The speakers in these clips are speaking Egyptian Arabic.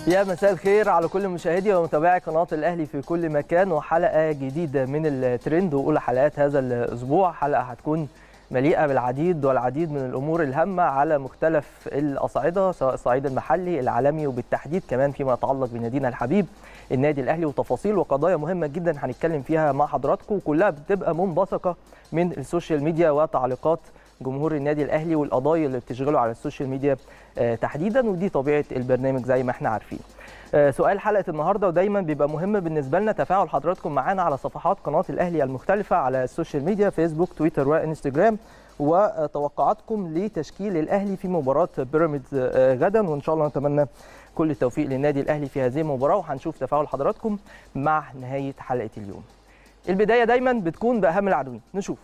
يا مساء الخير على كل مشاهدي ومتابعي قناه الاهلي في كل مكان وحلقه جديده من الترند واولى حلقات هذا الاسبوع حلقه هتكون مليئه بالعديد والعديد من الامور الهامه على مختلف الاصعده سواء الصعيد المحلي العالمي وبالتحديد كمان فيما يتعلق بنادينا الحبيب النادي الاهلي وتفاصيل وقضايا مهمه جدا هنتكلم فيها مع حضراتكم وكلها بتبقى منبثقه من السوشيال ميديا وتعليقات جمهور النادي الاهلي والقضايا اللي بتشغله على السوشيال ميديا تحديدا ودي طبيعه البرنامج زي ما احنا عارفين. سؤال حلقه النهارده ودايما بيبقى مهم بالنسبه لنا تفاعل حضراتكم معانا على صفحات قناه الاهلي المختلفه على السوشيال ميديا فيسبوك تويتر وانستجرام وتوقعاتكم لتشكيل الاهلي في مباراه بيراميدز غدا وان شاء الله نتمنى كل التوفيق للنادي الاهلي في هذه المباراه وهنشوف تفاعل حضراتكم مع نهايه حلقه اليوم. البدايه دايما بتكون باهم العناوين نشوف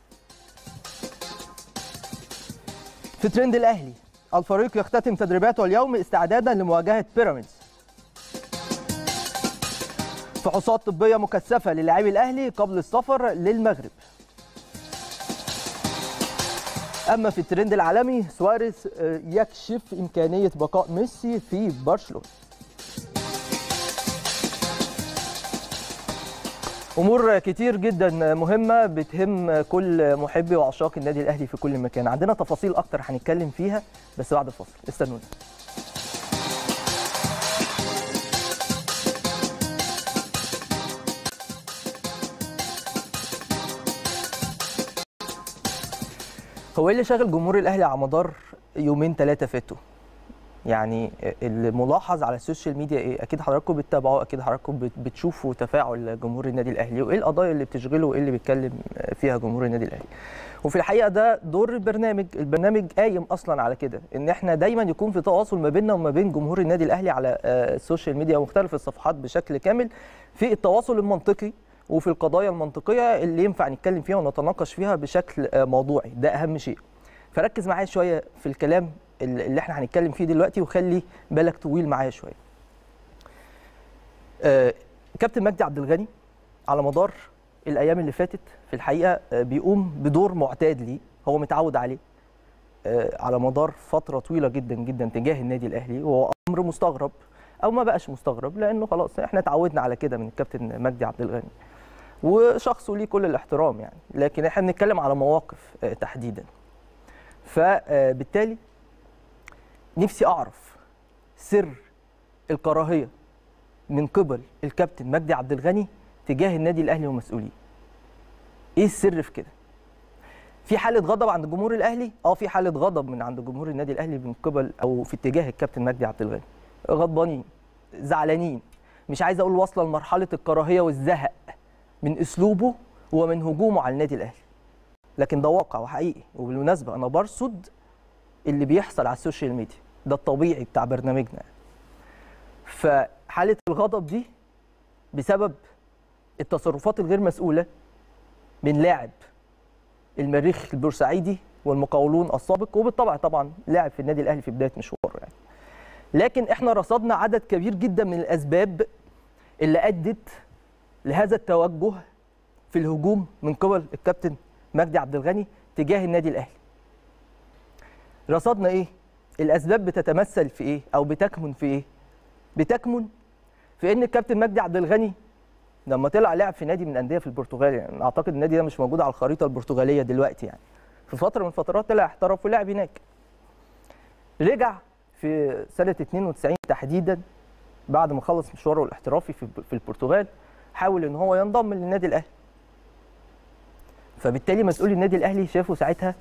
في ترند الاهلي الفريق يختتم تدريباته اليوم استعدادا لمواجهه بيراميدز فحوصات طبيه مكثفه للاعبي الاهلي قبل السفر للمغرب اما في الترند العالمي سواريز يكشف امكانيه بقاء ميسي في برشلونه امور كتير جدا مهمه بتهم كل محبي وعشاق النادي الاهلي في كل مكان عندنا تفاصيل اكتر هنتكلم فيها بس بعد الفاصل استنونا هو ايه اللي شاغل جمهور الاهلي على مدار يومين ثلاثه فاتوا يعني الملاحظ على السوشيال ميديا ايه اكيد حضراتكم بتتابعوا اكيد حضراتكم بتشوفوا تفاعل جمهور النادي الاهلي وايه القضايا اللي بتشغله وايه اللي بيتكلم فيها جمهور النادي الاهلي وفي الحقيقه ده دور البرنامج البرنامج قايم اصلا على كده ان احنا دايما يكون في تواصل ما بيننا وما بين جمهور النادي الاهلي على السوشيال ميديا ومختلف الصفحات بشكل كامل في التواصل المنطقي وفي القضايا المنطقيه اللي ينفع نتكلم فيها ونتناقش فيها بشكل موضوعي ده اهم شيء فركز معايا شويه في الكلام اللي احنا هنتكلم فيه دلوقتي وخلي بالك طويل معايا شويه. آه كابتن مجدي عبد الغني على مدار الايام اللي فاتت في الحقيقه آه بيقوم بدور معتاد ليه هو متعود عليه آه على مدار فتره طويله جدا جدا تجاه النادي الاهلي وهو امر مستغرب او ما بقاش مستغرب لانه خلاص احنا اتعودنا على كده من الكابتن مجدي عبد الغني. وشخصه ليه كل الاحترام يعني لكن احنا بنتكلم على مواقف تحديدا. فبالتالي نفسي اعرف سر الكراهيه من قبل الكابتن مجدي عبد الغني تجاه النادي الاهلي ومسؤوليه. ايه السر في كده؟ في حاله غضب عند جمهور الاهلي؟ اه في حاله غضب من عند جمهور النادي الاهلي من قبل او في اتجاه الكابتن مجدي عبد الغني. غضبانين، زعلانين، مش عايز اقول واصله لمرحله الكراهيه والزهق من اسلوبه ومن هجومه على النادي الاهلي. لكن ده واقع وحقيقي وبالمناسبه انا برصد اللي بيحصل على السوشيال ميديا ده الطبيعي بتاع برنامجنا فحاله الغضب دي بسبب التصرفات الغير مسؤوله من لاعب المريخ البورسعيدي والمقاولون السابق وبالطبع طبعا لاعب في النادي الاهلي في بدايه مشواره يعني لكن احنا رصدنا عدد كبير جدا من الاسباب اللي ادت لهذا التوجه في الهجوم من قبل الكابتن مجدي عبد الغني تجاه النادي الاهلي رصدنا ايه الاسباب بتتمثل في ايه او بتكمن في ايه بتكمن في ان الكابتن مجدي عبد الغني لما طلع لعب في نادي من الانديه في البرتغال يعني اعتقد النادي ده مش موجود على الخريطه البرتغاليه دلوقتي يعني في فتره من الفترات طلع احترف ولعب هناك رجع في سنه 92 تحديدا بعد ما خلص مشواره الاحترافي في في البرتغال حاول ان هو ينضم للنادي الاهلي فبالتالي مسؤولي النادي الاهلي شافوا ساعتها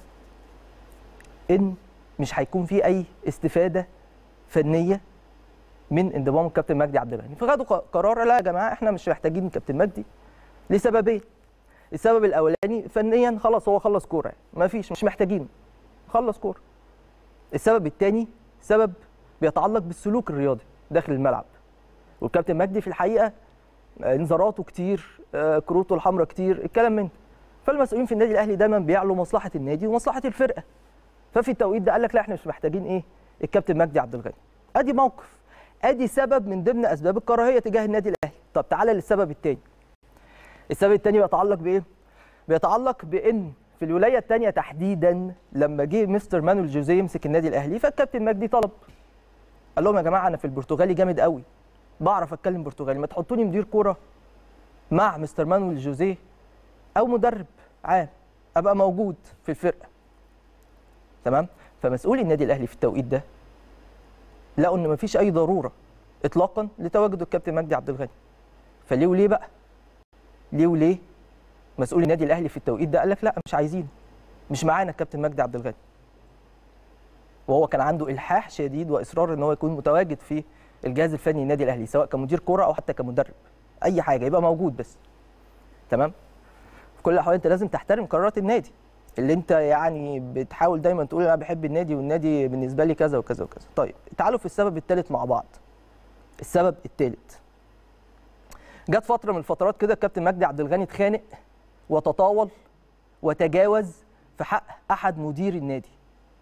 ان مش هيكون في اي استفاده فنيه من انضمام الكابتن مجدي عبد الغني فخدوا قرار لا يا جماعه احنا مش محتاجين الكابتن مجدي لسببين السبب الاولاني فنيا خلاص هو خلص كوره ما فيش مش محتاجينه خلص كوره السبب الثاني سبب بيتعلق بالسلوك الرياضي داخل الملعب والكابتن مجدي في الحقيقه انذاراته كتير كروته الحمراء كتير الكلام من فالمسؤولين في النادي الاهلي دايما بيعلوا مصلحه النادي ومصلحه الفرقه ففي التوقيت ده قال لك لا احنا مش محتاجين ايه الكابتن مجدي عبد الغني ادي موقف ادي سبب من ضمن اسباب الكراهيه تجاه النادي الاهلي طب تعالى للسبب الثاني السبب الثاني بيتعلق بايه بيتعلق بان في الولايه الثانيه تحديدا لما جه مستر مانويل جوزيه يمسك النادي الاهلي فالكابتن مجدي طلب قال لهم يا جماعه انا في البرتغالي جامد قوي بعرف اتكلم برتغالي ما تحطوني مدير كوره مع مستر مانويل جوزيه او مدرب عام ابقى موجود في الفرقه تمام فمسؤولي النادي الاهلي في التوقيت ده لقوا ان مفيش اي ضروره اطلاقا لتواجد الكابتن مجدي عبد الغني فليه وليه بقى ليه وليه مسؤول النادي الاهلي في التوقيت ده قال لك لا مش عايزين مش معانا الكابتن مجدي عبد الغني وهو كان عنده الحاح شديد واصرار ان هو يكون متواجد في الجهاز الفني للنادي الاهلي سواء كمدير كوره او حتى كمدرب اي حاجه يبقى موجود بس تمام في كل الاحوال انت لازم تحترم قرارات النادي اللي انت يعني بتحاول دايما تقول انا بحب النادي والنادي بالنسبه لي كذا وكذا وكذا طيب تعالوا في السبب الثالث مع بعض السبب الثالث جت فتره من الفترات كده الكابتن مجدي عبد الغني اتخانق وتطاول وتجاوز في حق احد مدير النادي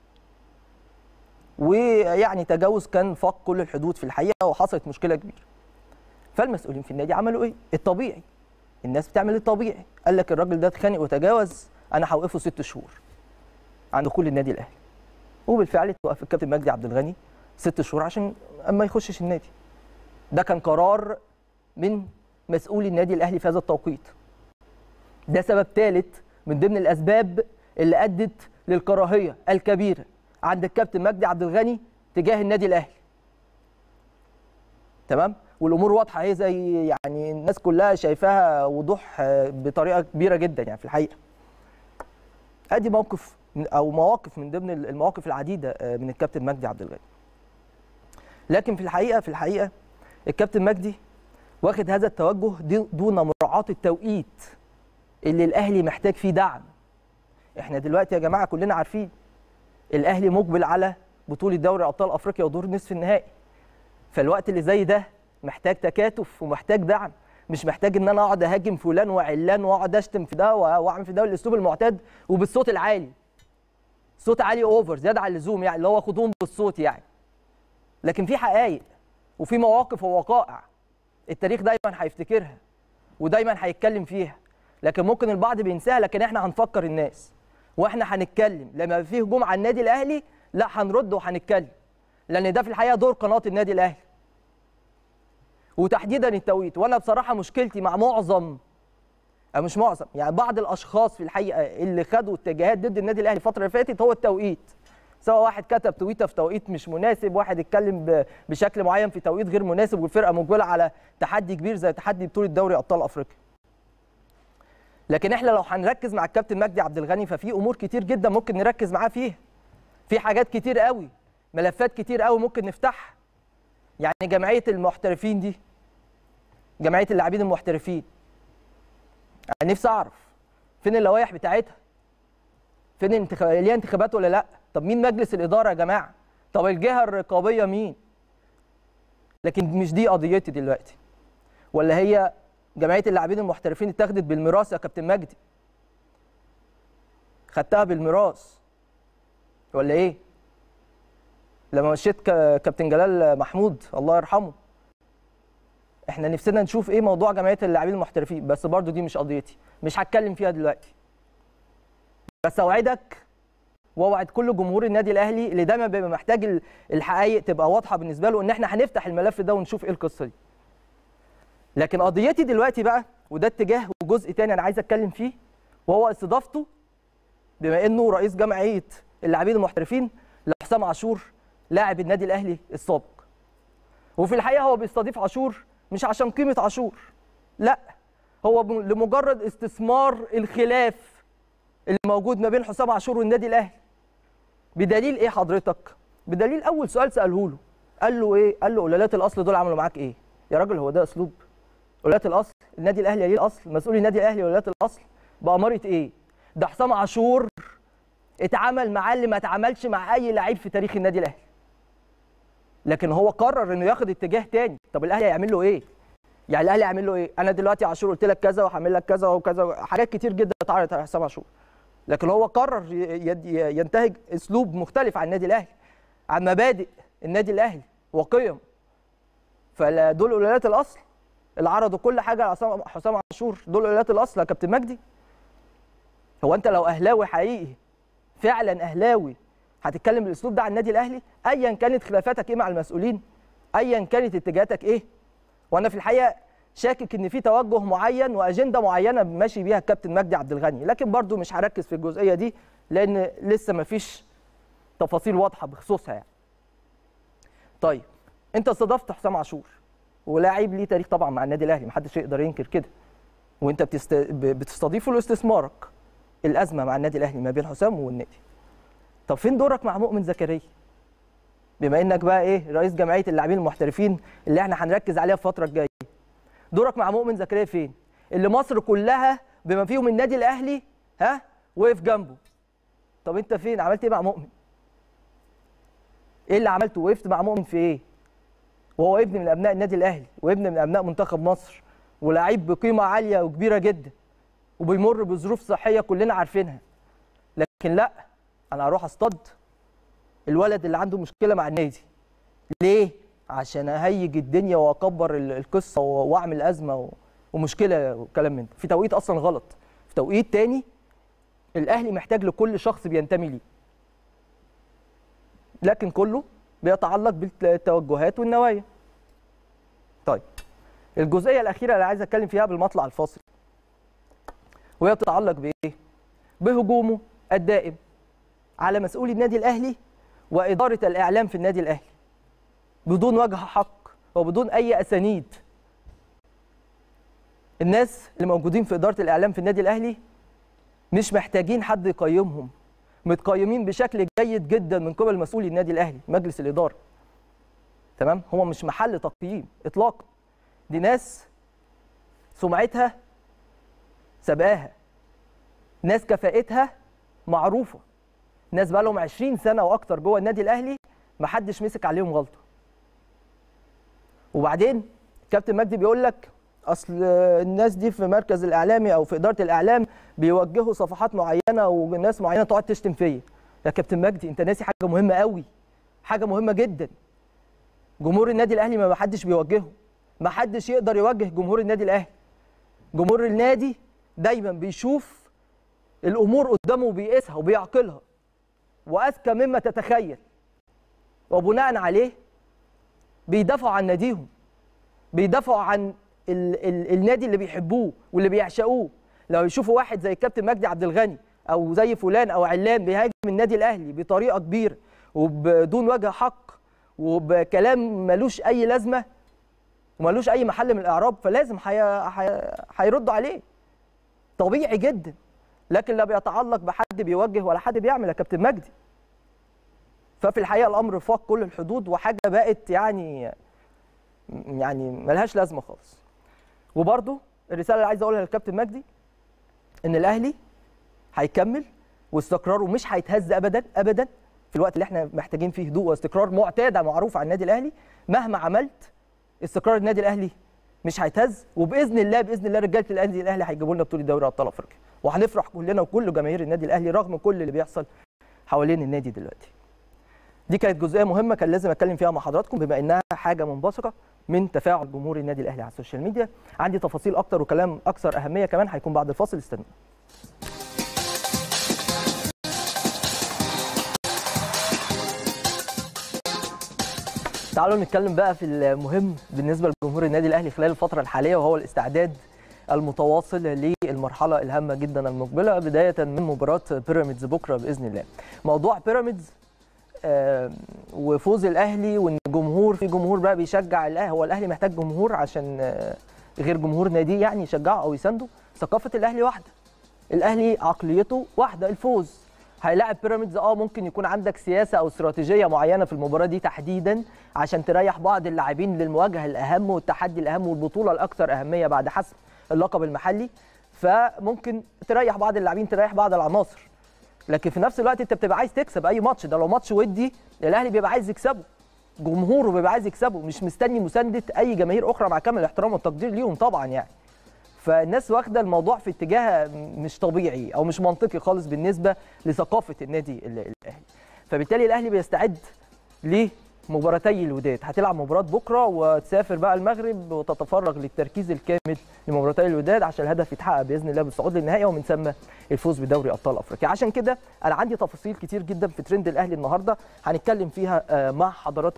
ويعني تجاوز كان فاق كل الحدود في الحقيقه وحصلت مشكله كبيره فالمسؤولين في النادي عملوا ايه الطبيعي الناس بتعمل الطبيعي قال لك الراجل ده اتخانق وتجاوز انا هوقفه ست شهور عند دخول النادي الاهلي وبالفعل توقف الكابتن مجدي عبد الغني ست شهور عشان ما يخشش النادي ده كان قرار من مسؤولي النادي الاهلي في هذا التوقيت ده سبب ثالث من ضمن الاسباب اللي ادت للكراهيه الكبيره عند الكابتن مجدي عبد الغني تجاه النادي الاهلي تمام والامور واضحه اهي زي يعني الناس كلها شايفاها وضوح بطريقه كبيره جدا يعني في الحقيقه ادي موقف او مواقف من ضمن المواقف العديده من الكابتن مجدي عبد الغني لكن في الحقيقه في الحقيقه الكابتن مجدي واخد هذا التوجه دون مراعاه التوقيت اللي الاهلي محتاج فيه دعم احنا دلوقتي يا جماعه كلنا عارفين الاهلي مقبل على بطوله دوري ابطال افريقيا ودور نصف النهائي فالوقت اللي زي ده محتاج تكاتف ومحتاج دعم مش محتاج ان انا اقعد اهاجم فلان وعلان واقعد اشتم في ده واعمل في ده الاسلوب المعتاد وبالصوت العالي صوت عالي اوفر زياده عن اللزوم يعني اللي هو خدوم بالصوت يعني لكن في حقائق وفي مواقف ووقائع التاريخ دايما هيفتكرها ودايما هيتكلم فيها لكن ممكن البعض بينساها لكن احنا هنفكر الناس واحنا هنتكلم لما في هجوم على النادي الاهلي لا هنرد وهنتكلم لان ده في الحقيقه دور قناه النادي الاهلي وتحديدا التوقيت وانا بصراحه مشكلتي مع معظم أو مش معظم يعني بعض الاشخاص في الحقيقه اللي خدوا اتجاهات ضد النادي الاهلي الفتره اللي فاتت هو التوقيت سواء واحد كتب تويته في توقيت مش مناسب واحد اتكلم بشكل معين في توقيت غير مناسب والفرقه مقبله على تحدي كبير زي تحدي بطوله دوري ابطال افريقيا لكن احنا لو هنركز مع الكابتن مجدي عبد الغني ففي امور كتير جدا ممكن نركز معاه فيها في حاجات كتير قوي ملفات كتير قوي ممكن نفتحها يعني جمعيه المحترفين دي جمعيه اللاعبين المحترفين انا نفسي اعرف فين اللوائح بتاعتها فين الانتخاب ليها انتخابات ولا لا طب مين مجلس الاداره يا جماعه طب الجهه الرقابيه مين لكن مش دي قضيتي دلوقتي ولا هي جمعيه اللاعبين المحترفين اتاخدت بالميراث يا كابتن مجدي خدتها بالميراث ولا ايه لما مشيت كابتن جلال محمود الله يرحمه احنا نفسنا نشوف ايه موضوع جمعيه اللاعبين المحترفين بس برضو دي مش قضيتي مش هتكلم فيها دلوقتي بس اوعدك واوعد كل جمهور النادي الاهلي اللي دايما بيبقى محتاج الحقائق تبقى واضحه بالنسبه له ان احنا هنفتح الملف ده ونشوف ايه القصه دي لكن قضيتي دلوقتي بقى وده اتجاه وجزء تاني انا عايز اتكلم فيه وهو استضافته بما انه رئيس جمعيه اللاعبين المحترفين لحسام عاشور لاعب النادي الاهلي السابق وفي الحقيقه هو بيستضيف عاشور مش عشان قيمه عاشور لا هو لمجرد استثمار الخلاف اللي موجود ما بين حسام عاشور والنادي الاهلي بدليل ايه حضرتك بدليل اول سؤال ساله له قال له ايه قال له قلالات الاصل دول عملوا معاك ايه يا راجل هو ده اسلوب قلالات الاصل النادي الاهلي ليه الاصل مسؤول النادي الاهلي قلالات الاصل باماره ايه ده حسام عاشور اتعامل معاه اللي ما اتعاملش مع اي لعيب في تاريخ النادي الاهلي لكن هو قرر انه ياخد اتجاه تاني طب الاهلي هيعمل له ايه يعني الاهلي هيعمل له ايه انا دلوقتي عاشور قلت لك كذا وهعمل لك كذا وكذا حاجات كتير جدا اتعرضت على حسام عاشور لكن هو قرر ينتهج اسلوب مختلف عن النادي الاهلي عن مبادئ النادي الاهلي وقيم فدول قلالات الاصل اللي عرضوا كل حاجه على حسام عاشور دول قلالات الاصل يا كابتن مجدي هو انت لو اهلاوي حقيقي فعلا اهلاوي هتتكلم بالاسلوب ده عن النادي الاهلي ايا كانت خلافاتك ايه مع المسؤولين ايا كانت اتجاهاتك ايه وانا في الحقيقه شاكك ان في توجه معين واجنده معينه ماشي بيها الكابتن مجدي عبد الغني لكن برضو مش هركز في الجزئيه دي لان لسه ما فيش تفاصيل واضحه بخصوصها يعني طيب انت استضفت حسام عاشور ولاعب ليه تاريخ طبعا مع النادي الاهلي محدش يقدر ينكر كده وانت بتست... بتستضيفه لاستثمارك الازمه مع النادي الاهلي ما بين حسام والنادي طب فين دورك مع مؤمن زكريا بما انك بقى ايه رئيس جمعيه اللاعبين المحترفين اللي احنا هنركز عليها في الفتره الجايه دورك مع مؤمن زكريا فين اللي مصر كلها بما فيهم النادي الاهلي ها وقف جنبه طب انت فين عملت ايه مع مؤمن ايه اللي عملته وقفت مع مؤمن في ايه وهو ابن من ابناء النادي الاهلي وابن من ابناء منتخب مصر ولاعيب بقيمه عاليه وكبيره جدا وبيمر بظروف صحيه كلنا عارفينها لكن لا انا هروح اصطاد الولد اللي عنده مشكله مع النادي ليه عشان اهيج الدنيا واكبر القصه واعمل ازمه ومشكله وكلام من ده في توقيت اصلا غلط في توقيت تاني الاهلي محتاج لكل شخص بينتمي ليه لكن كله بيتعلق بالتوجهات والنوايا طيب الجزئيه الاخيره اللي عايز اتكلم فيها بالمطلع الفاصل وهي بتتعلق بايه بهجومه الدائم على مسؤولي النادي الاهلي واداره الاعلام في النادي الاهلي بدون وجه حق وبدون اي اسانيد الناس اللي موجودين في اداره الاعلام في النادي الاهلي مش محتاجين حد يقيمهم متقيمين بشكل جيد جدا من قبل مسؤولي النادي الاهلي مجلس الاداره تمام هو مش محل تقييم اطلاقا دي ناس سمعتها سبقاها ناس كفاءتها معروفه ناس بقى لهم 20 سنه واكتر جوه النادي الاهلي ما حدش مسك عليهم غلطه وبعدين كابتن مجدي بيقول لك اصل الناس دي في مركز الاعلامي او في اداره الاعلام بيوجهوا صفحات معينه وناس معينه تقعد تشتم فيا يا كابتن مجدي انت ناسي حاجه مهمه قوي حاجه مهمه جدا جمهور النادي الاهلي ما حدش بيوجهه ما حدش يقدر يوجه جمهور النادي الاهلي جمهور النادي دايما بيشوف الامور قدامه وبيقيسها وبيعقلها واذكى مما تتخيل وبناء عليه بيدافعوا عن ناديهم بيدافعوا عن ال ال النادي اللي بيحبوه واللي بيعشقوه لو يشوفوا واحد زي الكابتن مجدي عبد الغني او زي فلان او علان بيهاجم النادي الاهلي بطريقه كبيره وبدون وجه حق وبكلام ملوش اي لازمه وملوش اي محل من الاعراب فلازم هيردوا عليه طبيعي جدا لكن لا بيتعلق بحد بيوجه ولا حد بيعمل يا كابتن مجدي ففي الحقيقه الامر فاق كل الحدود وحاجه بقت يعني يعني ملهاش لازمه خالص وبرده الرساله اللي عايز اقولها للكابتن مجدي ان الاهلي هيكمل واستقراره مش هيتهز ابدا ابدا في الوقت اللي احنا محتاجين فيه هدوء واستقرار معتاده معروف عن النادي الاهلي مهما عملت استقرار النادي الاهلي مش هيتهز وباذن الله باذن الله رجاله النادي الاهلي هيجيبوا لنا بطوله دوري ابطال افريقيا وهنفرح كلنا وكل جماهير النادي الاهلي رغم كل اللي بيحصل حوالين النادي دلوقتي دي كانت جزئيه مهمه كان لازم اتكلم فيها مع حضراتكم بما انها حاجه منبثقه من تفاعل جمهور النادي الاهلي على السوشيال ميديا عندي تفاصيل اكتر وكلام اكثر اهميه كمان هيكون بعد الفاصل استنوا تعالوا نتكلم بقى في المهم بالنسبه لجمهور النادي الاهلي خلال الفتره الحاليه وهو الاستعداد المتواصل للمرحله الهامه جدا المقبله بدايه من مباراه بيراميدز بكره باذن الله. موضوع بيراميدز آه وفوز الاهلي وان جمهور في جمهور بقى بيشجع الاهلي هو الاهلي محتاج جمهور عشان آه غير جمهور ناديه يعني يشجعه او يسانده ثقافه الاهلي واحده الاهلي عقليته واحده الفوز هيلاعب بيراميدز اه ممكن يكون عندك سياسه او استراتيجيه معينه في المباراه دي تحديدا عشان تريح بعض اللاعبين للمواجهه الاهم والتحدي الاهم والبطوله الاكثر اهميه بعد حسم اللقب المحلي فممكن تريح بعض اللاعبين تريح بعض العناصر لكن في نفس الوقت انت بتبقى عايز تكسب اي ماتش ده لو ماتش ودي الاهلي بيبقى عايز يكسبه جمهوره بيبقى عايز يكسبه مش مستني مسانده اي جماهير اخرى مع كامل الاحترام والتقدير ليهم طبعا يعني فالناس واخده الموضوع في اتجاه مش طبيعي او مش منطقي خالص بالنسبه لثقافه النادي الاهلي فبالتالي الاهلي بيستعد لمباراتي الوداد هتلعب مباراه بكره وتسافر بقى المغرب وتتفرغ للتركيز الكامل لمباراتي الوداد عشان الهدف يتحقق باذن الله بالصعود للنهائي ومن ثم الفوز بدوري ابطال افريقيا عشان كده انا عندي تفاصيل كتير جدا في ترند الاهلي النهارده هنتكلم فيها مع حضراتكم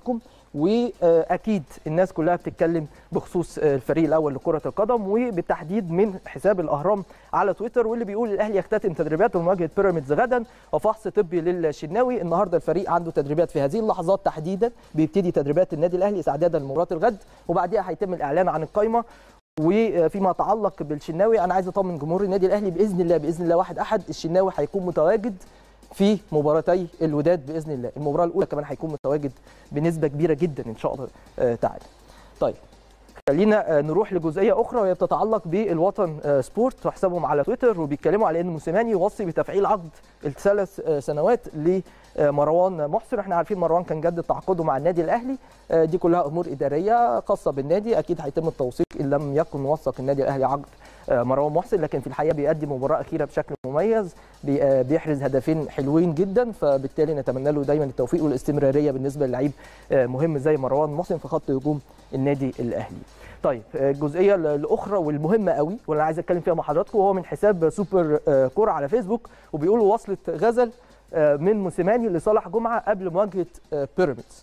واكيد الناس كلها بتتكلم بخصوص الفريق الاول لكره القدم وبالتحديد من حساب الاهرام على تويتر واللي بيقول الاهلي يختتم تدريباته لمواجهه بيراميدز غدا وفحص طبي للشناوي النهارده الفريق عنده تدريبات في هذه اللحظات تحديدا بيبتدي تدريبات النادي الاهلي استعدادا لمباراه الغد وبعديها هيتم الاعلان عن القائمه وفيما يتعلق بالشناوي انا عايز اطمن جمهور النادي الاهلي باذن الله باذن الله واحد احد الشناوي هيكون متواجد في مباراتي الوداد باذن الله المباراه الاولى كمان هيكون متواجد بنسبه كبيره جدا ان شاء الله تعالى طيب خلينا نروح لجزئيه اخرى وهي بتتعلق بالوطن سبورت وحسابهم على تويتر وبيتكلموا على ان موسيماني يوصي بتفعيل عقد الثلاث سنوات لمروان محسن احنا عارفين مروان كان جدد تعاقده مع النادي الاهلي دي كلها امور اداريه خاصه بالنادي اكيد هيتم التوثيق ان لم يكن موثق النادي الاهلي عقد مروان محسن لكن في الحقيقه بيقدم مباراه اخيره بشكل مميز بيحرز هدفين حلوين جدا فبالتالي نتمنى له دايما التوفيق والاستمراريه بالنسبه للعيب مهم زي مروان محسن في خط هجوم النادي الاهلي طيب الجزئيه الاخرى والمهمه قوي واللي عايز اتكلم فيها مع حضراتكم وهو من حساب سوبر كوره على فيسبوك وبيقولوا وصلت غزل من موسيماني لصالح جمعه قبل مواجهه بيراميدز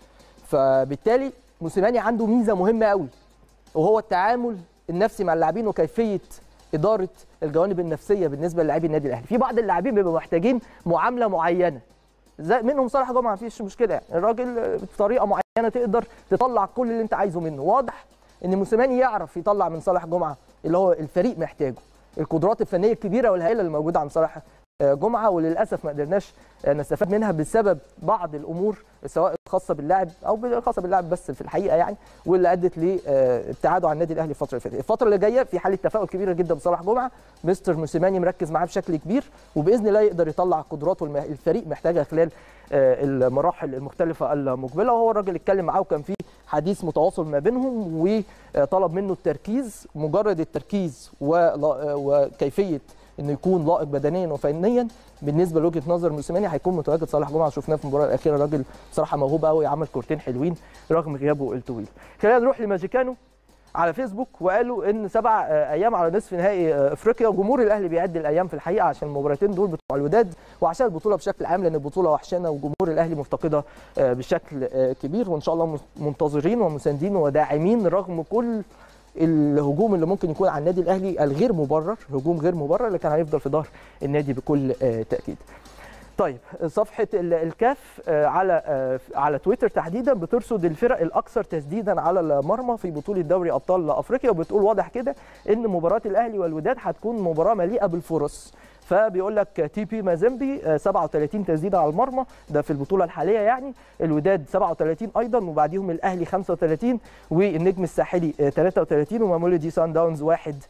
فبالتالي موسيماني عنده ميزه مهمه قوي وهو التعامل النفسي مع اللاعبين وكيفيه اداره الجوانب النفسيه بالنسبه للاعبي النادي الاهلي في بعض اللاعبين بيبقوا محتاجين معامله معينه زي منهم صالح جمعه مفيش مشكله يعني الراجل بطريقه معينه تقدر تطلع كل اللي انت عايزه منه واضح ان موسيماني يعرف يطلع من صالح جمعه اللي هو الفريق محتاجه القدرات الفنيه الكبيره والهائله اللي موجوده عند صالح جمعه وللاسف ما قدرناش نستفاد منها بسبب بعض الامور سواء الخاصه باللاعب او الخاصه باللاعب بس في الحقيقه يعني واللي ادت لابتعاده عن النادي الاهلي الفتره اللي فاتت الفتره اللي جايه في حاله تفاؤل كبيره جدا بصالح جمعه مستر موسيماني مركز معاه بشكل كبير وباذن الله يقدر يطلع قدراته الفريق محتاجها خلال المراحل المختلفه المقبله وهو الراجل اتكلم معاه وكان في حديث متواصل ما بينهم وطلب منه التركيز مجرد التركيز وكيفيه انه يكون لائق بدنيا وفنيا بالنسبه لوجهه نظر موسيماني هيكون متواجد صالح جمعه شفناه في المباراه الاخيره راجل بصراحه موهوب قوي عمل كورتين حلوين رغم غيابه الطويل خلينا نروح لماجيكانو على فيسبوك وقالوا ان سبع ايام على نصف نهائي افريقيا وجمهور الاهلي بيعد الايام في الحقيقه عشان المباراتين دول بتوع الوداد وعشان البطوله بشكل عام لان البطوله وحشانه وجمهور الاهلي مفتقده بشكل كبير وان شاء الله منتظرين ومساندين وداعمين رغم كل الهجوم اللي ممكن يكون على النادي الاهلي الغير مبرر هجوم غير مبرر لكن هيفضل في ظهر النادي بكل تاكيد طيب صفحه الكاف على على تويتر تحديدا بترصد الفرق الاكثر تسديدا على المرمى في بطوله دوري ابطال افريقيا وبتقول واضح كده ان مباراه الاهلي والوداد هتكون مباراه مليئه بالفرص فبيقول لك تي بي مازيمبي 37 تسديده على المرمى ده في البطوله الحاليه يعني الوداد 37 ايضا وبعديهم الاهلي 35 والنجم الساحلي 33 ومامولودي سان داونز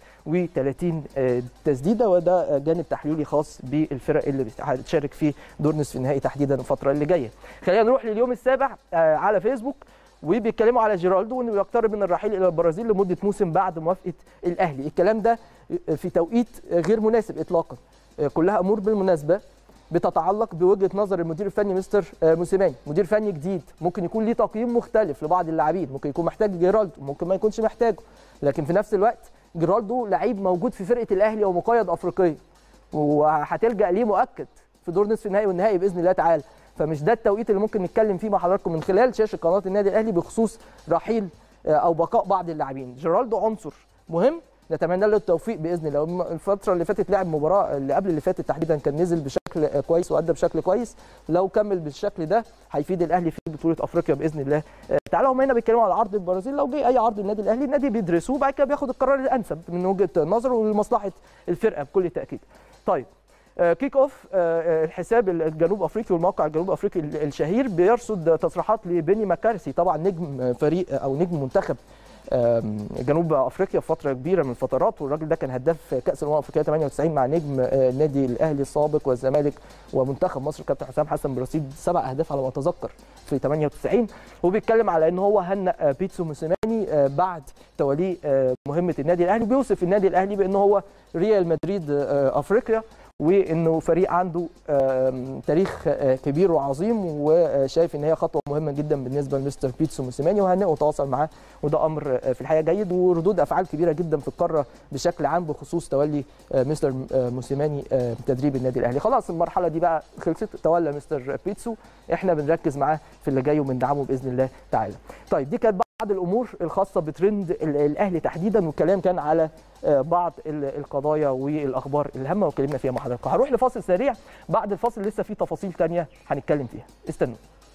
31 تسديده وده جانب تحليلي خاص بالفرق اللي هتشارك في دور نصف النهائي تحديدا الفتره اللي جايه خلينا نروح لليوم السابع على فيسبوك وبيتكلموا على جيرالدو وانه يقترب من الرحيل الى البرازيل لمده موسم بعد موافقه الاهلي الكلام ده في توقيت غير مناسب اطلاقا كلها امور بالمناسبه بتتعلق بوجهه نظر المدير الفني مستر موسيماني مدير فني جديد ممكن يكون ليه تقييم مختلف لبعض اللاعبين ممكن يكون محتاج جيرالدو ممكن ما يكونش محتاجه لكن في نفس الوقت جيرالدو لعيب موجود في فرقه الاهلي ومقيد افريقيا وهتلجا ليه مؤكد في دور نصف النهائي والنهائي باذن الله تعالى فمش ده التوقيت اللي ممكن نتكلم فيه مع حضراتكم من خلال شاشه قناه النادي الاهلي بخصوص رحيل او بقاء بعض اللاعبين جيرالدو عنصر مهم نتمنى له التوفيق باذن الله الفتره اللي فاتت لعب مباراه اللي قبل اللي فاتت تحديدا كان نزل بشكل كويس وادى بشكل كويس لو كمل بالشكل ده هيفيد الاهلي في بطوله افريقيا باذن الله تعالى هم هنا بيتكلموا على عرض البرازيل لو جه اي عرض النادي الاهلي النادي بيدرسه وبعد كده بياخد القرار الانسب من وجهه نظره ولمصلحه الفرقه بكل تاكيد طيب كيك اوف الحساب الجنوب افريقي والموقع الجنوب افريقي الشهير بيرصد تصريحات لبيني ماكارسي طبعا نجم فريق او نجم منتخب جنوب افريقيا في فتره كبيره من الفترات والراجل ده كان هداف كاس الامم الافريقيه 98 مع نجم النادي الاهلي السابق والزمالك ومنتخب مصر كابتن حسام حسن برصيد سبع اهداف على ما اتذكر في 98 وبيتكلم على ان هو هنأ بيتسو موسيماني بعد توليه مهمه النادي الاهلي بيوصف النادي الاهلي بان هو ريال مدريد افريقيا وانه فريق عنده آم، تاريخ آه، كبير وعظيم وشايف ان هي خطوه مهمه جدا بالنسبه لمستر بيتسو موسيماني وهنئه وتواصل معاه وده امر آه، في الحقيقه جيد وردود افعال كبيره جدا في القاره بشكل عام بخصوص تولي آه، مستر آه، موسيماني آه، تدريب النادي الاهلي خلاص المرحله دي بقى خلصت تولى مستر بيتسو احنا بنركز معاه في اللي جاي وبندعمه باذن الله تعالى طيب دي كانت بعض الامور الخاصه بترند ال- الاهلي تحديدا والكلام كان على آه، بعض ال- القضايا والاخبار الهامه واتكلمنا فيها مع حضراتكم هروح لفاصل سريع بعد الفاصل لسه في تفاصيل تانية هنتكلم فيها استنوا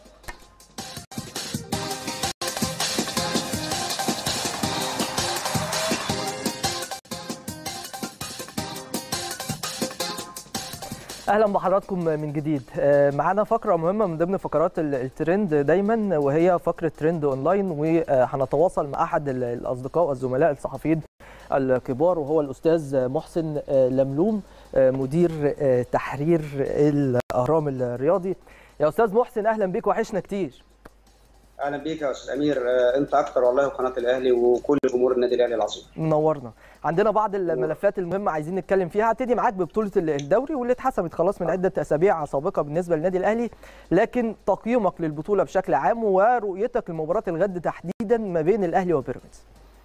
اهلا بحضراتكم من جديد آه، معانا فقره مهمه من ضمن فقرات ال- الترند دايما وهي فقره ترند اونلاين وهنتواصل مع احد ال- الاصدقاء والزملاء الصحفيين الكبار وهو الاستاذ محسن آه، لملوم آه، مدير آه، تحرير الاهرام الرياضي يا استاذ محسن اهلا بيك وحشنا كتير اهلا بيك يا استاذ امير آه، انت اكتر والله وقناه الاهلي وكل جمهور النادي الاهلي العظيم منورنا عندنا بعض الملفات المهمه عايزين نتكلم فيها هبتدي معاك ببطوله ال- الدوري واللي اتحسمت خلاص من عده اسابيع سابقه بالنسبه للنادي الاهلي لكن تقييمك للبطوله بشكل عام ورؤيتك لمباراه الغد تحديدا ما بين الاهلي وبيراميدز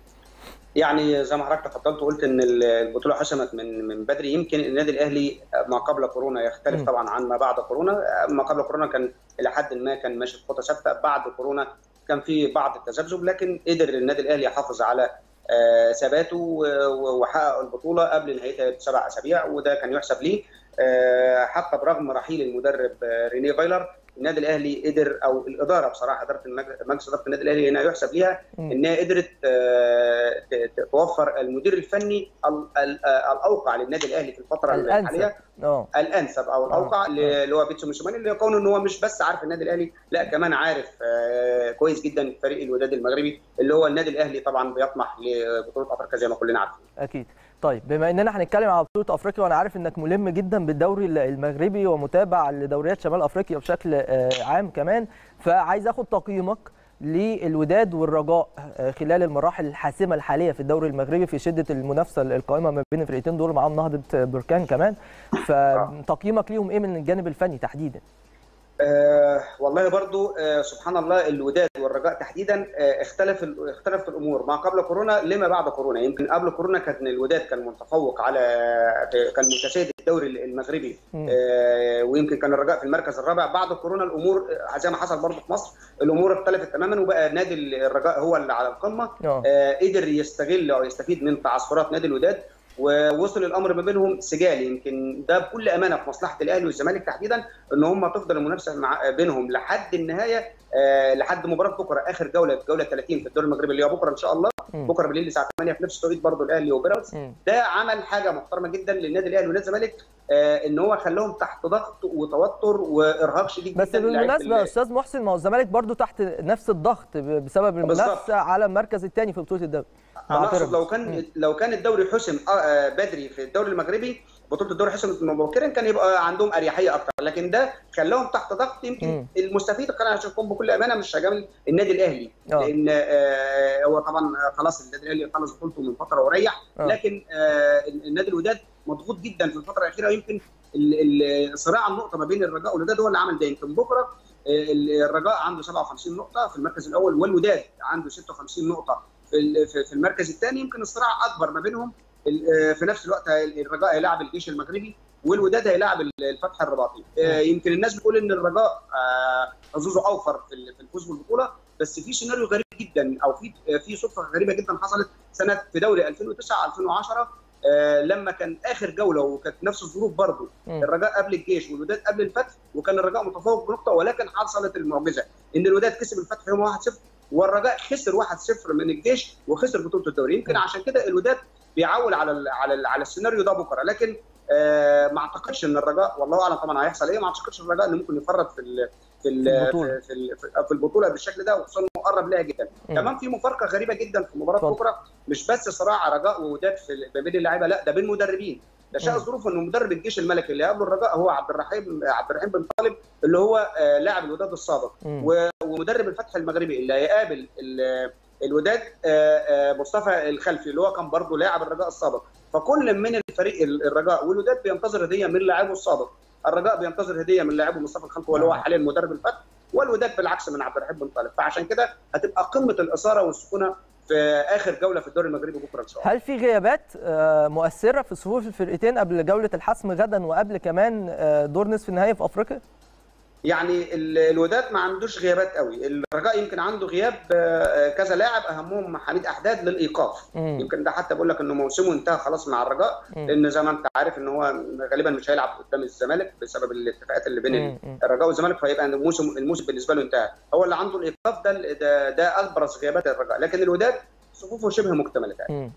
يعني زي ما حضرتك تفضلت وقلت ان البطوله حسمت من من بدري يمكن النادي الاهلي ما قبل كورونا يختلف م. طبعا عن ما بعد كورونا ما قبل كورونا كان الى حد ما كان ماشي بخطى ثابته بعد كورونا كان في بعض التذبذب لكن قدر النادي الاهلي يحافظ على آه، ثباته و- وحقق البطوله قبل نهايتها بسبع اسابيع وده كان يحسب ليه آه، حتى برغم رحيل المدرب آه، ريني فايلر النادي الاهلي قدر او الاداره بصراحه اداره المج- مجلس اداره النادي الاهلي هنا يحسب ليها مم. انها قدرت آه، ت- ت- توفر المدير الفني ال- ال- آه، الاوقع للنادي الاهلي في الفتره الانسب الحاليه اه الانسب او الاوقع آه. اللي هو بيتسو موسيماني اللي يكون ان هو مش بس عارف النادي الاهلي لا كمان عارف آه، كويس جدا فريق الوداد المغربي اللي هو النادي الاهلي طبعا بيطمح لبطوله افريقيا زي ما كلنا عارفين اكيد طيب بما اننا هنتكلم على بطوله افريقيا وانا عارف انك ملم جدا بالدوري ال- المغربي ومتابع لدوريات شمال افريقيا بشكل آه، عام كمان فعايز اخد تقييمك للوداد والرجاء آه، خلال المراحل الحاسمه الحاليه في الدوري المغربي في شده المنافسه القائمه ما بين الفرقتين دول معاهم نهضه بركان كمان فتقييمك ليهم ايه من الجانب الفني تحديدا؟ آه والله برضو آه سبحان الله الوداد والرجاء تحديدا آه اختلف ال- اختلفت الامور ما قبل كورونا لما بعد كورونا يمكن قبل كورونا كان الوداد كان متفوق على كان متسيد الدوري المغربي مم. آه ويمكن كان الرجاء في المركز الرابع بعد كورونا الامور آه، زي ما حصل برضو في مصر الامور اختلفت تماما وبقى نادي الرجاء هو اللي على القمه اه آه، قدر يستغل او يستفيد من تعثرات نادي الوداد ووصل الامر ما بينهم سجال يمكن ده بكل امانه في مصلحه الاهلي والزمالك تحديدا ان هم تفضل المنافسه مع بينهم لحد النهايه آه، لحد مباراه بكره اخر جوله في جوله 30 في الدوري المغربي اللي هي بكره ان شاء الله مم. بكره بالليل الساعه 8 في نفس التوقيت برضه الاهلي وبيراميدز مم. ده عمل حاجه محترمه جدا للنادي الاهلي ونادي الزمالك آه، ان هو خلاهم تحت ضغط وتوتر وارهاق شديد بس جدا للاعيبة بالمناسبه يا ال- استاذ محسن ما هو الزمالك برضو تحت نفس الضغط ب- بسبب المنافسه على المركز الثاني في بطوله الدوري مع انا اقصد لو بيراميدز. كان لو كان الدوري حسم آه، آه، بدري في الدوري المغربي بطوله الدوري حسمت مبكرا كان يبقى عندهم اريحيه اكتر لكن ده خلاهم تحت ضغط مم. يمكن المستفيد كان عشان يكون بكل امانه مش هجامل النادي الاهلي اه لان آه، هو طبعا خلاص النادي الاهلي خلص بطولته من فتره وريح آه. لكن آه، النادي الوداد مضغوط جدا في الفتره الاخيره يمكن ال- ال- صراع النقطه ما بين الرجاء والوداد هو اللي عمل ده يمكن بكره آه، الرجاء عنده 57 نقطه في المركز الاول والوداد عنده 56 نقطه في ال- في- في المركز الثاني يمكن الصراع اكبر ما بينهم ال- آه، في نفس الوقت الرجاء هيلاعب الجيش المغربي والوداد هيلاعب ال- الفتح الرباطي آه، يمكن الناس بتقول ان الرجاء آه، حظوظه اوفر في ال- في الفوز بالبطوله بس في سيناريو غريب جدا او في في صدفه غريبه جدا حصلت سنه في دوري 2009 2010 آه، لما كان اخر جوله وكانت نفس الظروف برضه مم. الرجاء قبل الجيش والوداد قبل الفتح وكان الرجاء متفوق بنقطه ولكن حصلت المعجزه ان الوداد كسب الفتح يوم 1-0 والرجاء خسر 1-0 من الجيش وخسر بطوله الدوري يمكن م. عشان كده الوداد بيعول على ال على ال على السيناريو ده بكره لكن آه ما اعتقدش ان الرجاء والله اعلم طبعا هيحصل ايه ما اعتقدش الرجاء انه ممكن يفرط في ال في ال البطولة. في, ال في البطوله بالشكل ده وخصوصا انه قرب لها جدا مم. كمان في مفارقه غريبه جدا في مباراه اتفضل. بكره مش بس صراع رجاء ووداد في ال- ما بين اللعيبه لا ده بين مدربين ده شاء مم. الظروف انه مدرب الجيش الملكي اللي قبل الرجاء هو عبد الرحيم عبد الرحيم بن طالب اللي هو آه، لاعب الوداد السابق مم. و- ومدرب الفتح المغربي اللي هيقابل ال- الوداد آه، آه، مصطفى الخلفي اللي هو كان برضه لاعب الرجاء السابق فكل من الفريق الرجاء والوداد بينتظر هديه من لاعبه السابق الرجاء بينتظر هديه من لاعبه مصطفى الخلفي واللي هو حاليا مدرب الفتح والوداد بالعكس من عبد الرحيم بن طالب فعشان كده هتبقى قمه الاثاره والسخونه في اخر جوله في الدوري المغربي بكره ان شاء الله هل في غيابات مؤثره في صفوف الفرقتين قبل جوله الحسم غدا وقبل كمان دور نصف النهائي في افريقيا؟ يعني الوداد ما عندوش غيابات قوي الرجاء يمكن عنده غياب كذا لاعب اهمهم حميد احداد للايقاف مم. يمكن ده حتى بقول لك انه موسمه انتهى خلاص مع الرجاء مم. لان زي ما انت عارف ان هو غالبا مش هيلعب قدام الزمالك بسبب الاتفاقات اللي بين مم. الرجاء والزمالك فهيبقى الموسم الموسم بالنسبه له انتهى هو اللي عنده الايقاف ده ده, ده ابرز غيابات الرجاء لكن الوداد صفوفه شبه مكتمله يعني.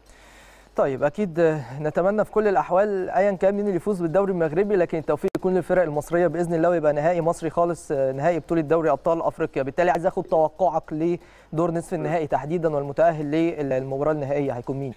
طيب اكيد نتمنى في كل الاحوال ايا كان مين اللي يفوز بالدوري المغربي لكن التوفيق يكون للفرق المصريه باذن الله ويبقى نهائي مصري خالص نهائي بطوله دوري ابطال افريقيا بالتالي عايز اخد توقعك لدور نصف النهائي تحديدا والمتاهل للمباراه النهائيه هيكون مين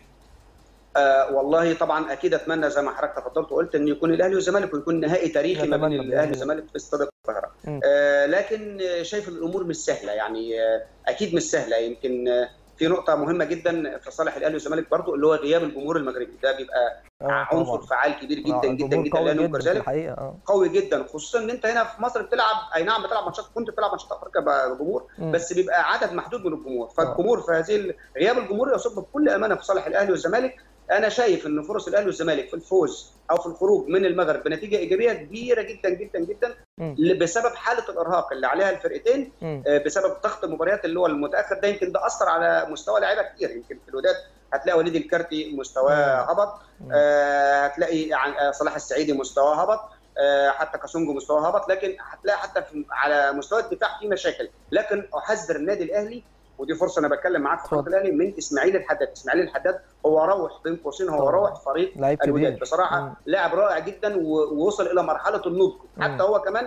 آه والله طبعا اكيد اتمنى زي ما حضرتك تفضلت وقلت ان يكون الاهلي والزمالك ويكون نهائي تاريخي ما بين الاهلي والزمالك في استاد القاهره آه لكن شايف الامور مش سهله يعني آه اكيد مش سهله يمكن آه في نقطة مهمة جدا في صالح الأهلي والزمالك برضو اللي هو غياب الجمهور المغربي ده بيبقى عنصر فعال كبير جدا جدا جدا لا ننكر ذلك قوي جدا خصوصا ان انت هنا في مصر بتلعب اي نعم بتلعب ماتشات كنت بتلعب ماتشات افريقيا بجمهور بس بيبقى عدد محدود من الجمهور فالجمهور في هذه غياب الجمهور يصب بكل امانه في صالح الاهلي والزمالك انا شايف ان فرص الاهلي والزمالك في الفوز او في الخروج من المغرب بنتيجه ايجابيه كبيره جدا جدا جدا م. بسبب حاله الارهاق اللي عليها الفرقتين م. بسبب ضغط المباريات اللي هو المتاخر ده يمكن ده اثر على مستوى لعيبه كتير يمكن في الوداد هتلاقي وليد الكارتي مستواه هبط آه هتلاقي صلاح السعيدي مستواه هبط آه حتى كاسونجو مستواه هبط لكن هتلاقي حتى في على مستوى الدفاع في مشاكل لكن احذر النادي الاهلي ودي فرصه انا بتكلم معاك في قناه الاهلي من اسماعيل الحداد، اسماعيل الحداد هو روح بين قوسين هو روح فريق الوداد بصراحه مم. لاعب رائع جدا ووصل الى مرحله النضج حتى هو كمان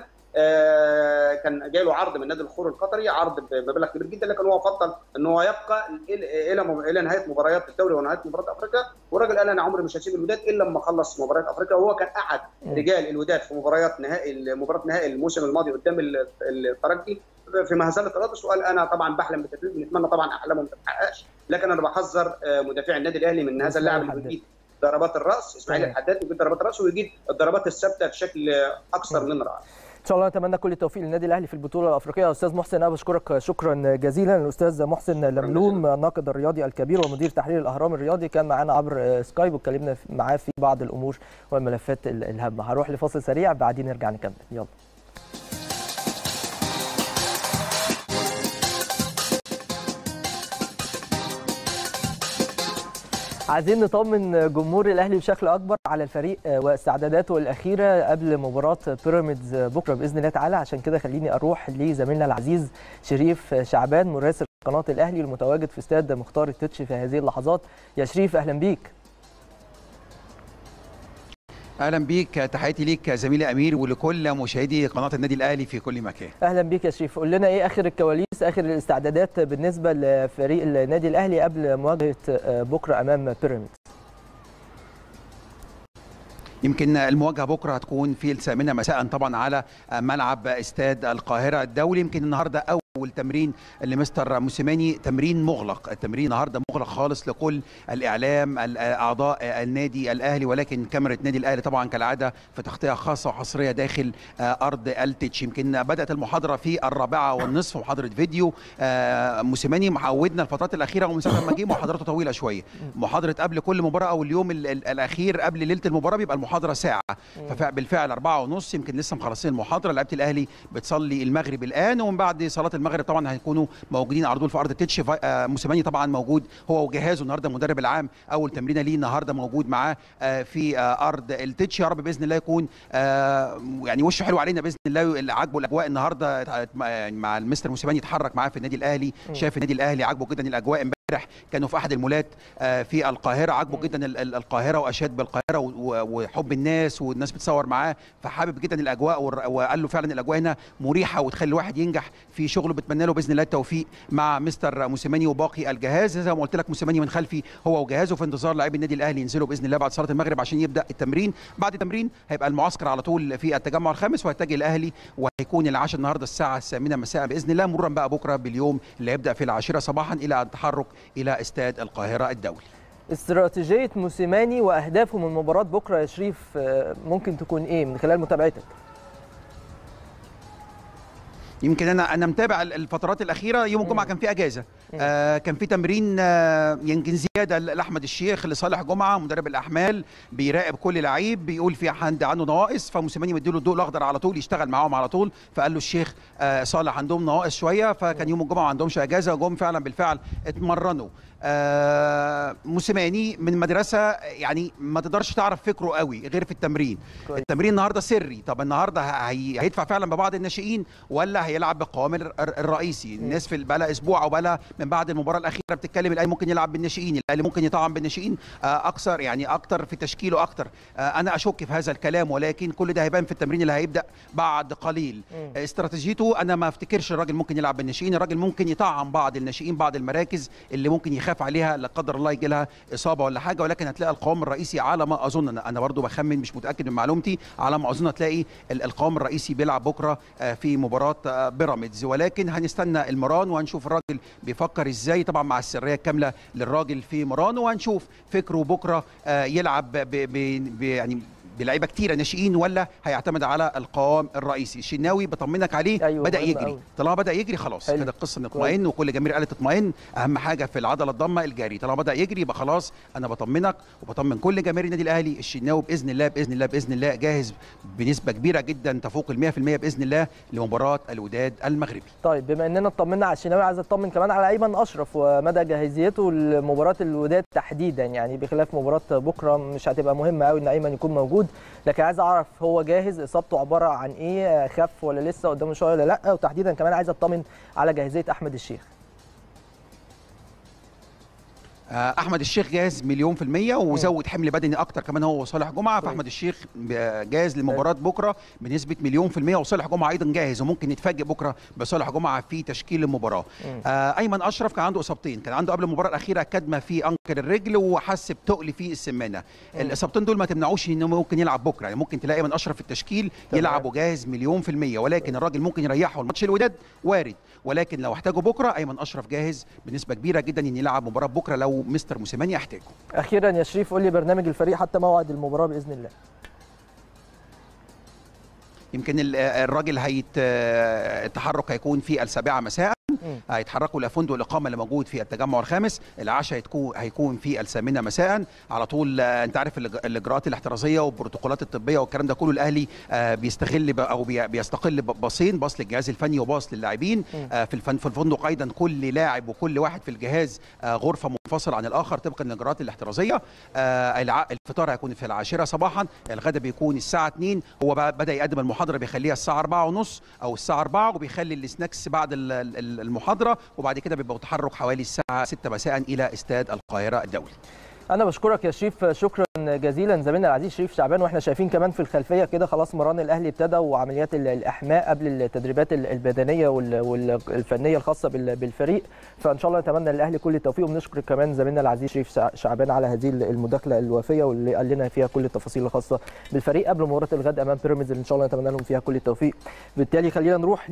آه كان جاي له عرض من نادي الخور القطري عرض بمبلغ كبير جدا لكن هو فضل ان هو يبقى الى الى الى نهايه مباريات الدوري ونهايه مباريات افريقيا والراجل قال انا عمري مش هسيب الوداد الا لما اخلص مباريات افريقيا وهو كان احد رجال الوداد في مباريات نهائي مباراه نهائي الموسم الماضي قدام الترجي في مهزله الرادس وقال انا طبعا بحلم بالتدريب نتمنى طبعا احلامه ما تتحققش لكن انا بحذر مدافع النادي الاهلي من هذا اللاعب اللي بيجيد ضربات الراس اسماعيل الحداد يجيد ضربات الراس ويجيد الضربات الثابته بشكل اكثر من رائع ان شاء الله نتمنى كل التوفيق للنادي الاهلي في البطوله الافريقيه استاذ محسن انا بشكرك شكرا جزيلا الاستاذ محسن لملوم الناقد الرياضي الكبير ومدير تحرير الاهرام الرياضي كان معانا عبر سكايب واتكلمنا معاه في بعض الامور والملفات الهامه هروح لفاصل سريع بعدين نرجع نكمل يلا عايزين نطمن جمهور الاهلي بشكل اكبر على الفريق واستعداداته الاخيره قبل مباراه بيراميدز بكره باذن الله تعالى عشان كده خليني اروح لزميلنا العزيز شريف شعبان مراسل قناه الاهلي المتواجد في استاد مختار التتش في هذه اللحظات يا شريف اهلا بيك اهلا بيك تحياتي ليك زميلي امير ولكل مشاهدي قناه النادي الاهلي في كل مكان اهلا بيك يا شريف قول لنا ايه اخر الكواليس اخر الاستعدادات بالنسبه لفريق النادي الاهلي قبل مواجهه بكره امام بيراميدز يمكن المواجهه بكره هتكون في الثامنه مساء طبعا على ملعب استاد القاهره الدولي يمكن النهارده اول تمرين لمستر موسيماني تمرين مغلق التمرين النهارده مغلق خالص لكل الاعلام اعضاء النادي الاهلي ولكن كاميرا نادي الاهلي طبعا كالعاده في تغطيه خاصه وحصريه داخل ارض التتش يمكن بدات المحاضره في الرابعه والنصف محاضره فيديو موسيماني معودنا الفترات الاخيره ومن ساعه ما جه محاضراته طويله شويه محاضره قبل كل مباراه او اليوم الاخير قبل ليله المباراه بيبقى المحاضره ساعه فبالفعل أربعة ونص يمكن لسه مخلصين المحاضره لعيبه الاهلي بتصلي المغرب الان ومن بعد صلاه المغرب طبعا هيكونوا موجودين على طول في ارض التتش موسيماني طبعا موجود هو وجهازه النهارده المدرب العام اول تمرينه ليه النهارده موجود معاه في ارض التتش يا رب باذن الله يكون يعني وشه حلو علينا باذن الله عاجبه الاجواء النهارده مع المستر موسيماني يتحرك معاه في النادي الاهلي شايف النادي الاهلي عاجبه جدا الاجواء امبارح كانوا في احد المولات في القاهره عاجبه جدا القاهره واشاد بالقاهره وحب الناس والناس بتصور معاه فحابب جدا الاجواء وقال له فعلا الاجواء هنا مريحه وتخلي الواحد ينجح في شغله بتمنى له باذن الله التوفيق مع مستر موسيماني وباقي الجهاز زي ما قلت لك موسيماني من خلفي هو وجهازه في انتظار لاعبي النادي الاهلي ينزلوا باذن الله بعد صلاه المغرب عشان يبدا التمرين بعد التمرين هيبقى المعسكر على طول في التجمع الخامس وهيتجه الاهلي وهيكون العشاء النهارده الساعه الثامنه مساء باذن الله مرورا بقى بكره باليوم اللي هيبدا في العاشره صباحا الى التحرك الى استاد القاهره الدولي استراتيجيه موسيماني واهدافه من مباراه بكره يا شريف آه، ممكن تكون ايه من خلال متابعتك يمكن انا انا متابع ال- الفترات الاخيره يوم الجمعه كان في اجازه آه كان في تمرين آه يمكن زياده ل- لاحمد الشيخ لصالح جمعه مدرب الاحمال بيراقب كل لعيب بيقول في حد عنده نواقص فموسيماني مديله الضوء الاخضر على طول يشتغل معاهم على طول فقال له الشيخ آه صالح عندهم نواقص شويه فكان يوم الجمعه ما عندهمش اجازه وجم فعلا بالفعل اتمرنوا آه موسيماني من مدرسه يعني ما تقدرش تعرف فكره قوي غير في التمرين كويس. التمرين النهارده سري طب النهارده هي... هيدفع فعلا ببعض الناشئين ولا هيلعب بالقوام الر- الرئيسي الناس في بقى اسبوع او بقى من بعد المباراه الاخيره بتتكلم الاهلي ممكن يلعب بالناشئين الاهلي ممكن يطعم بالناشئين آه، اكثر يعني اكتر في تشكيله اكتر آه، انا اشك في هذا الكلام ولكن كل ده هيبان في التمرين اللي هيبدا بعد قليل مم. آه، استراتيجيته انا ما افتكرش الراجل ممكن يلعب بالناشئين الراجل ممكن يطعم بعض الناشئين بعض المراكز اللي ممكن يخاف عليها لا قدر الله يجي لها اصابه ولا حاجه ولكن هتلاقي القوام الرئيسي على ما اظن انا انا برضو بخمن مش متاكد من معلومتي على ما اظن هتلاقي ال- القوام الرئيسي بيلعب بكره آه، في مباراه آه، بيراميدز ولكن هنستنى المران وهنشوف الراجل بيفكر ازاي طبعا مع السريه الكامله للراجل في مران وهنشوف فكره بكره آه، يلعب ب ب ب يعني بلعيبه كتيره ناشئين ولا هيعتمد على القوام الرئيسي الشناوي بطمنك عليه أيوة، بدا مهم يجري أوي. طالما بدا يجري خلاص حلو. كده القصه نطمئن وكل جماهير قالت تطمئن اهم حاجه في العضله الضمه الجري طالما بدا يجري يبقى خلاص انا بطمنك وبطمن كل جماهير النادي الاهلي الشناوي باذن الله باذن الله باذن الله جاهز بنسبه كبيره جدا تفوق ال 100% باذن الله لمباراه الوداد المغربي طيب بما اننا اطمنا على الشناوي عايز اطمن كمان على ايمن اشرف ومدى جاهزيته لمباراه الوداد تحديدا يعني بخلاف مباراه بكره مش هتبقى مهمه قوي ان ايمن يكون موجود لكن عايز اعرف هو جاهز اصابته عباره عن ايه خف ولا لسه قدامه شويه ولا لا وتحديدا كمان عايز اطمن على جاهزيه احمد الشيخ آه، احمد الشيخ جاهز مليون في المية وزود حمل بدني اكتر كمان هو وصالح جمعه كويس. فاحمد الشيخ ب- جاهز لمباراه بكره بنسبه مليون في المية وصالح جمعه ايضا جاهز وممكن نتفاجئ بكره بصالح جمعه في تشكيل المباراه مم. آه ايمن اشرف كان عنده اصابتين كان عنده قبل المباراه الاخيره كدمه في انكر الرجل وحس بتقل في السمانه مم. الاصابتين دول ما تمنعوش انه ممكن يلعب بكره يعني ممكن تلاقي ايمن اشرف في التشكيل تمام. يلعب وجاهز مليون في المية ولكن الراجل ممكن يريحه الماتش الوداد وارد ولكن لو احتاجه بكره ايمن اشرف جاهز بنسبه كبيره جدا ان يلعب مباراه بكره لو مستر موسيماني يحتاجه اخيرا يا شريف قول لي برنامج الفريق حتى موعد المباراه باذن الله يمكن ال- الراجل هيت التحرك هيكون في السابعه مساء مم. هيتحركوا لفندق الاقامه اللي موجود في التجمع الخامس العشاء هيكون هيكون في الثامنه مساء على طول آه، انت عارف الإج- الاجراءات الاحترازيه والبروتوكولات الطبيه والكلام ده كله الاهلي آه، بيستغل ب- او بي- بيستقل ب- باصين باص للجهاز الفني وباص للاعبين مم. آه، في الفن في الفندق ايضا كل لاعب وكل واحد في الجهاز آه، غرفه منفصله عن الاخر طبقا للاجراءات الاحترازيه آه، الع- الفطار هيكون في العاشره صباحا الغداء بيكون الساعه 2 هو بقى بدا يقدم المحاضره بيخليها الساعه 4 ونص او الساعه 4 وبيخلي السناكس بعد ال- ال- المحاضره وبعد كده بيبقى تحرك حوالي الساعه 6 مساء الى استاد القاهره الدولي انا بشكرك يا شريف شكرا جزيلا زميلنا العزيز شريف شعبان واحنا شايفين كمان في الخلفيه كده خلاص مران الاهلي ابتدى وعمليات ال- الاحماء قبل التدريبات ال- البدنيه وال- والفنيه الخاصه بال- بالفريق فان شاء الله نتمنى للاهلي كل التوفيق وبنشكر كمان زميلنا العزيز شريف شع- شعبان على هذه المداخله الوافيه واللي قال لنا فيها كل التفاصيل الخاصه بالفريق قبل مباراه الغد امام بيراميدز اللي ان شاء الله نتمنى لهم فيها كل التوفيق بالتالي خلينا نروح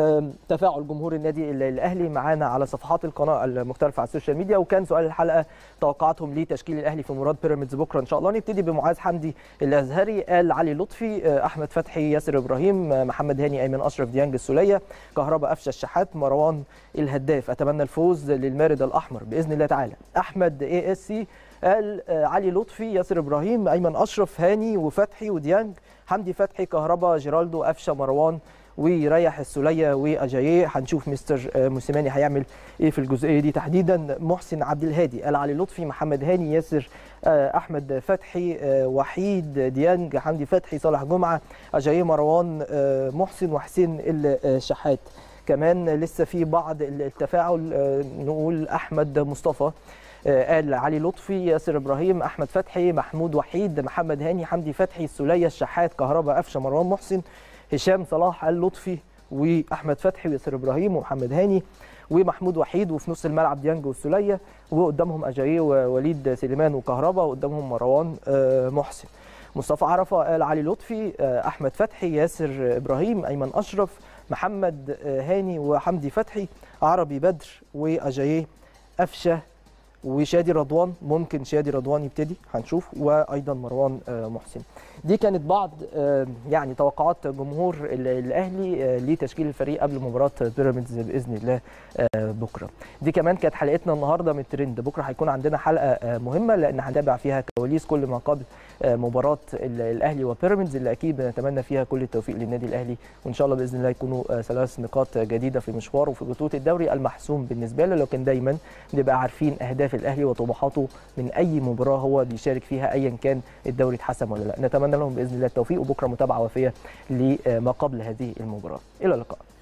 لتفاعل جمهور النادي ال- الاهلي معانا على صفحات القناه المختلفه على السوشيال ميديا وكان سؤال الحلقه توقعاتهم لتشكيل الاهلي في مباراه بيراميدز بكره ان شاء الله نبتدي بمعاذ حمدي الازهري قال علي لطفي آه، احمد فتحي ياسر ابراهيم آه، محمد هاني ايمن اشرف ديانج السوليه كهرباء قفشه الشحات مروان الهداف اتمنى الفوز للمارد الاحمر باذن الله تعالى احمد اي اس سي قال آه، علي لطفي ياسر ابراهيم ايمن اشرف هاني وفتحي وديانج حمدي فتحي كهرباء جيرالدو قفشه مروان ويريح السوليه واجاييه هنشوف مستر آه، موسيماني هيعمل ايه في الجزئيه دي تحديدا محسن عبد الهادي قال علي لطفي محمد هاني ياسر آه، احمد فتحي آه، وحيد ديانج حمدي فتحي صالح جمعه اجاييه مروان آه، محسن وحسين الشحات كمان لسه في بعض التفاعل آه، نقول احمد مصطفى آه، قال علي لطفي ياسر ابراهيم احمد فتحي محمود وحيد محمد هاني حمدي فتحي السوليه الشحات كهرباء قفشه مروان محسن هشام صلاح قال لطفي واحمد فتحي وياسر ابراهيم ومحمد هاني ومحمود وحيد وفي نص الملعب ديانج والسوليه وقدامهم اجاييه ووليد سليمان وكهرباء وقدامهم مروان آه، محسن مصطفى عرفه قال علي لطفي آه، احمد فتحي ياسر ابراهيم ايمن اشرف محمد آه، هاني وحمدي فتحي عربي بدر واجاييه قفشه وشادي رضوان ممكن شادي رضوان يبتدي هنشوف وايضا مروان آه، محسن دي كانت بعض آه، يعني توقعات جمهور ال- الاهلي آه، لتشكيل الفريق قبل مباراه بيراميدز باذن الله آه، بكره دي كمان كانت حلقتنا النهارده من ترند بكره هيكون عندنا حلقه آه، مهمه لان هنتابع فيها كواليس كل ما قبل آه، مباراه ال- الاهلي وبيراميدز اللي اكيد بنتمنى فيها كل التوفيق للنادي الاهلي وان شاء الله باذن الله يكونوا آه، ثلاث نقاط جديده في مشواره في بطوله الدوري المحسوم بالنسبه له لكن دايما نبقى عارفين اهداف الاهلي وطموحاته من اي مباراه هو بيشارك فيها ايا كان الدوري اتحسم ولا لا نتمنى لهم باذن الله التوفيق وبكره متابعه وافيه لما قبل هذه المباراه الى اللقاء